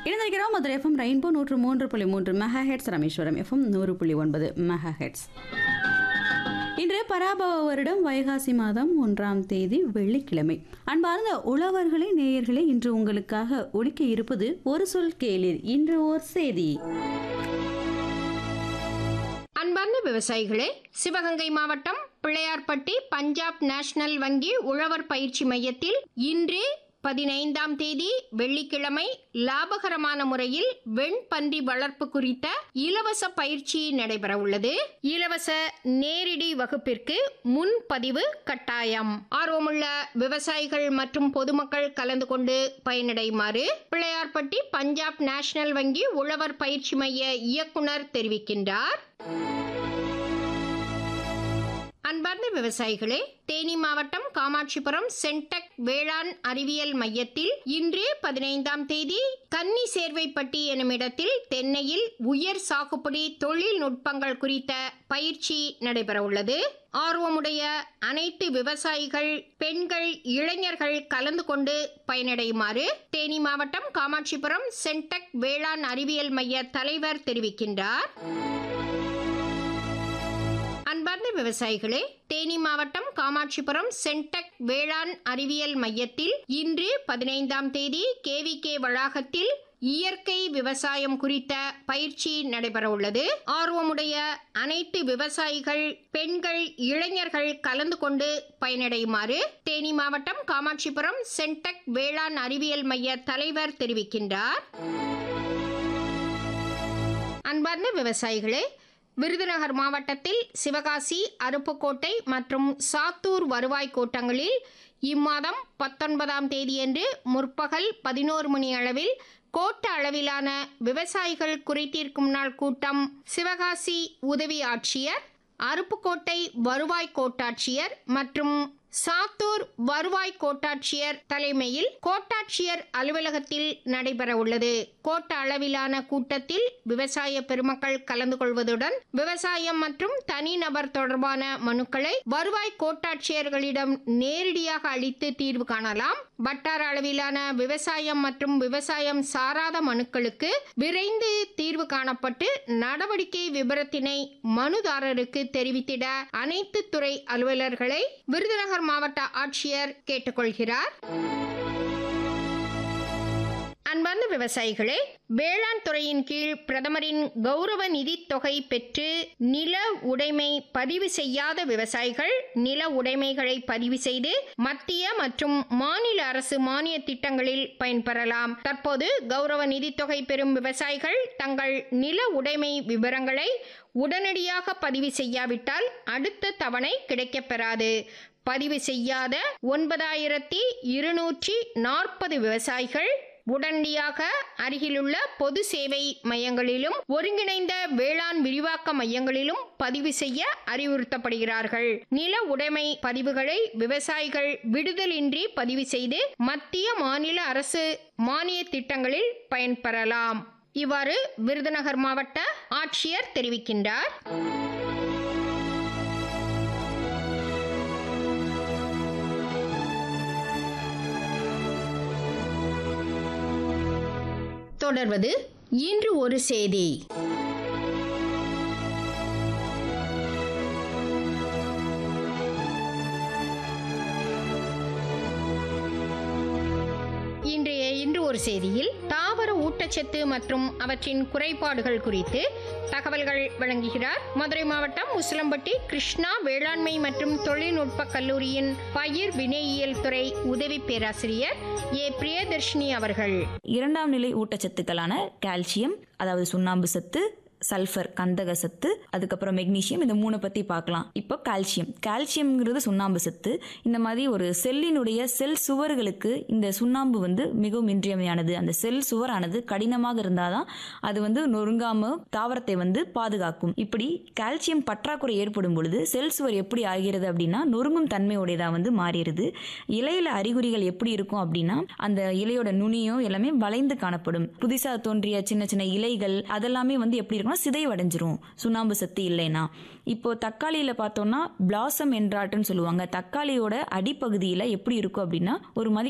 இணைந்திருக்கிறோம் Madurai FM rainbow நூற்று மூன்று புள்ளி மூன்று மெகா ஹெட்ஸ் ராமேஸ்வரம் எஃப்எம் நூறு புள்ளி ஒன்பது மெகா ஹெட்ஸ் இன்று பராபவ வருடம் வைகாசி மாதம் ஒன்றாம் தேதி வெள்ளிக்கிழமை அன்பார்ந்த உழவர்களே நேயர்களே இன்று உங்களுக்காக ஒலிக்க இருப்பது ஒரு சொல் கேளீர் இன்று ஓர் செய்தி அன்பார்ந்த விவசாயிகளே சிவகங்கை மாவட்டம் பிள்ளையார்பட்டி பஞ்சாப் நேஷனல் வங்கி உழவர் பயிற்சி மையத்தில் இன்று பதினைந்தாம் தேதி வெள்ளிக்கிழமை லாபகரமான முறையில் வெண்பன்றி வளர்ப்பு குறித்த இலவச பயிற்சி நடைபெற உள்ளது இலவச நேரடி வகுப்பிற்கு முன்பதிவு கட்டாயம் ஆர்வமுள்ள விவசாயிகள் மற்றும் பொதுமக்கள் கலந்து கொண்டு பயனடையுமாறு பிள்ளையார்பட்டி பஞ்சாப் நேஷனல் வங்கி உழவர் பயிற்சி மைய இயக்குனர் தெரிவிக்கின்றார் அன்பார்ந்த விவசாயிகளே தேனி மாவட்டம் காமாட்சிபுரம் சென்டெக் வேளாண் அறிவியல் மையத்தில் இன்று பதினைந்தாம் தேதி கன்னி சேர்வைப்பட்டி எனும் இடத்தில் தென்னையில் உயர் சாகுபடி தொழில்நுட்பங்கள் குறித்த பயிற்சி நடைபெற உள்ளது ஆர்வமுடைய அனைத்து விவசாயிகள் பெண்கள் இளைஞர்கள் கலந்து கொண்டு பயனடையுமாறு தேனி மாவட்டம் காமாட்சிபுரம் சென்டெக் வேளாண் அறிவியல் மைய தலைவர் தெரிவிக்கின்றார் அன்பார்ந்த விவசாயிகளே தேனி மாவட்டம் காமாட்சிபுரம் சென்டெக் வேளாண் அறிவியல் மையத்தில் இன்று பதினைந்தாம் தேதி கேவிகே வளாகத்தில் இயற்கை விவசாயம் குறித்த பயிற்சி நடைபெற உள்ளது ஆர்வமுடைய அனைத்து விவசாயிகள் பெண்கள் இளைஞர்கள் கலந்து கொண்டு பயனடையுமாறு தேனி மாவட்டம் காமாட்சிபுரம் சென்டெக் வேளாண் அறிவியல் மைய தலைவர் தெரிவிக்கின்றார் அன்பார்ந்த விவசாயிகளே விருதுநகர் மாவட்டத்தில் சிவகாசி அருப்புக்கோட்டை மற்றும் சாத்தூர் வருவாய் கோட்டங்களில் இம்மாதம் பத்தொன்பதாம் தேதியன்று முற்பகல் பதினோரு மணி அளவில் கோட்ட அளவிலான விவசாயிகள் குறைதீர்க்கும் நாள் கூட்டம் சிவகாசி உதவி ஆட்சியர் அருப்புக்கோட்டை வருவாய் கோட்டாட்சியர் மற்றும் சாத்தூர் வருவாய் கோட்டாட்சியர் தலைமையில் கோட்டாட்சியர் அலுவலகத்தில் நடைபெற உள்ளது கோட்ட அளவிலான கூட்டத்தில் விவசாய பெருமக்கள் கலந்து கொள்வதுடன் விவசாயம் மற்றும் தனிநபர் தொடர்பான மனுக்களை வருவாய் கோட்டாட்சியர்களிடம் நேரடியாக அளித்து தீர்வு காணலாம் வட்டார அளவிலான விவசாயம் மற்றும் விவசாயம் சாராத மனுக்களுக்கு விரைந்து தீர்வு காணப்பட்டு நடவடிக்கை விபரத்தினை மனுதாரருக்கு தெரிவித்திட அனைத்து துறை அலுவலர்களை விருதுநகர் மாவட்ட ஆட்சியர் கேட்டுக்கொள்கிறார் அன்பார்ந்த விவசாயிகளே வேளாண் துறையின் கீழ் பிரதமரின் கௌரவ நிதித் தொகை பெற்று நில உடைமை பதிவு செய்யாத விவசாயிகள் நில உடைமைகளை பதிவு செய்து மத்திய மற்றும் மாநில அரசு மானிய திட்டங்களில் பயன்பெறலாம் தற்போது கௌரவ நிதித் தொகை பெறும் விவசாயிகள் தங்கள் நில உடைமை விவரங்களை உடனடியாக பதிவு செய்யாவிட்டால் அடுத்த தவணை கிடைக்கப்பெறாது பதிவு செய்யாத ஒன்பதாயிரத்தி இருநூற்றி நாற்பது விவசாயிகள் உடனடியாக அருகிலுள்ள பொது சேவை மையங்களிலும் ஒருங்கிணைந்த வேளாண் விரிவாக்க மையங்களிலும் பதிவு செய்ய அறிவுறுத்தப்படுகிறார்கள் நில உடைமை பதிவுகளை விவசாயிகள் விடுதலின்றி பதிவு செய்து மத்திய மாநில அரசு மானிய திட்டங்களில் பயன்பெறலாம் இவ்வாறு விருதுநகர் மாவட்ட ஆட்சியர் தெரிவிக்கின்றார் தொடர்வது இன்று ஒரு செய்தி இன்றைய இன்று ஒரு செய்தியில் தாவர ஊட்டச்சத்து மற்றும் அவற்றின் குறைபாடுகள் குறித்து தகவல்கள் வழங்குகிறார் மதுரை மாவட்டம் உசிலம்பட்டி கிருஷ்ணா வேளாண்மை மற்றும் தொழில்நுட்ப கல்லூரியின் பயிர் வினையியல் துறை உதவி பேராசிரியர் ஏ பிரியதர்ஷினி அவர்கள் இரண்டாம் நிலை ஊட்டச்சத்துக்களான கால்சியம் அதாவது சுண்ணாம்பு சத்து சல்ஃபர் கந்தக சத்து அதுக்கப்புறம் மெக்னீசியம் இந்த மூணை பற்றி பார்க்கலாம் இப்போ கால்சியம் கால்சியம்ங்கிறது சுண்ணாம்பு சத்து இந்த மாதிரி ஒரு செல்லினுடைய செல் சுவர்களுக்கு இந்த சுண்ணாம்பு வந்து மிகவும் இன்றியமையானது அந்த செல் சுவரானது கடினமாக இருந்தால் தான் அது வந்து நொறுங்காம தாவரத்தை வந்து பாதுகாக்கும் இப்படி கால்சியம் பற்றாக்குறை ஏற்படும் பொழுது செல் சுவர் எப்படி ஆகிறது அப்படின்னா நொறுங்கும் தன்மையுடையதாக வந்து மாறிடுது இலையில அறிகுறிகள் எப்படி இருக்கும் அப்படின்னா அந்த இலையோட நுனியும் எல்லாமே வளைந்து காணப்படும் புதுசாக தோன்றிய சின்ன சின்ன இலைகள் அதெல்லாமே வந்து எப்படி இருக்கும்னா சிதைவடைஞ்சிரும் சுண்ணாம்பு சத்து இல்லைன்னா இப்போ தக்காளியில பார்த்தோம்னா பிளாசம் என்றாட்டுன்னு சொல்லுவாங்க தக்காளியோட அடிப்பகுதியில் எப்படி இருக்கும் அப்படின்னா ஒரு மாதிரி